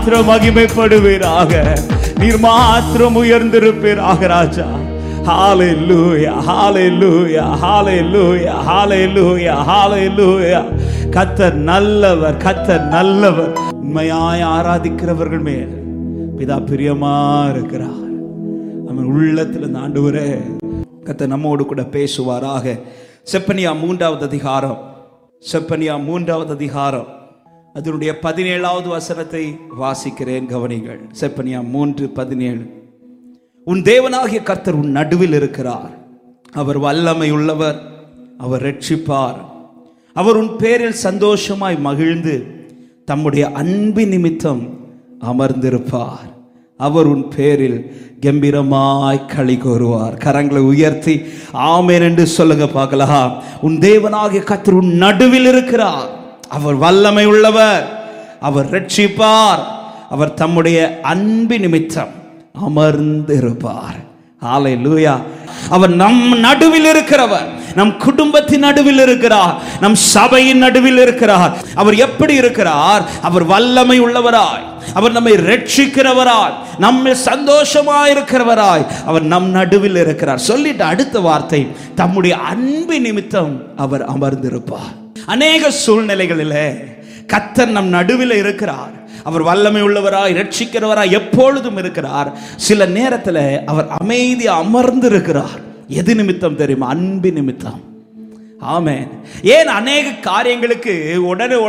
மாத்திரம் மகிமைப்படுவீராக நீர் மாத்திரம் உயர்ந்திருப்பீராக ராஜா ஹalleluya ஹalleluya ஹalleluya ஹalleluya ஹalleluya கத்தர் நல்லவர் கத்தர் நல்லவர் உண்மையாய் ஆராதிக்கிறவர்கள் மேல் பிதா பிரியமா இருக்கிறார் அவன் உள்ளத்துல இந்த ஆண்டவரே கத்த நம்மோடு கூட பேசுவாராக செப்பனியா மூன்றாவது அதிகாரம் செப்பனியா மூன்றாவது அதிகாரம் அதனுடைய பதினேழாவது வசனத்தை வாசிக்கிறேன் கவனிங்கள் செப்பனியா மூன்று பதினேழு உன் தேவனாகிய கர்த்தர் உன் நடுவில் இருக்கிறார் அவர் வல்லமை உள்ளவர் அவர் ரட்சிப்பார் அவர் உன் பேரில் சந்தோஷமாய் மகிழ்ந்து தம்முடைய அன்பின் நிமித்தம் அமர்ந்திருப்பார் அவர் உன் பேரில் கம்பீரமாய் களி கூறுவார் கரங்களை உயர்த்தி ஆமேன் என்று சொல்லுங்க பார்க்கலாம் உன் தேவனாகிய கர்த்தர் உன் நடுவில் இருக்கிறார் அவர் வல்லமை உள்ளவர் அவர் ரட்சிப்பார் அவர் தம்முடைய அன்பு நிமித்தம் அமர்ந்திருப்பார் ஆலை லூயா அவர் நம் நடுவில் இருக்கிறவர் நம் குடும்பத்தின் நடுவில் இருக்கிறார் நம் சபையின் நடுவில் இருக்கிறார் அவர் எப்படி இருக்கிறார் அவர் வல்லமை உள்ளவராய் அவர் நம்மை ரட்சிக்கிறவராய் நம்மை சந்தோஷமாய் இருக்கிறவராய் அவர் நம் நடுவில் இருக்கிறார் சொல்லிட்டு அடுத்த வார்த்தை தம்முடைய அன்பு நிமித்தம் அவர் அமர்ந்திருப்பார் அநேக சூழ்நிலைகளிலே கத்தர் நம் நடுவில் இருக்கிறார் அவர் வல்லமை உள்ளவராய் ரட்சிக்கிறவராய் எப்பொழுதும் இருக்கிறார் சில நேரத்தில் அவர் அமைதி அமர்ந்து இருக்கிறார் எது நிமித்தம் தெரியுமா அன்பு நிமித்தம் ஆமென் ஏன் அநேக காரியங்களுக்கு உடனே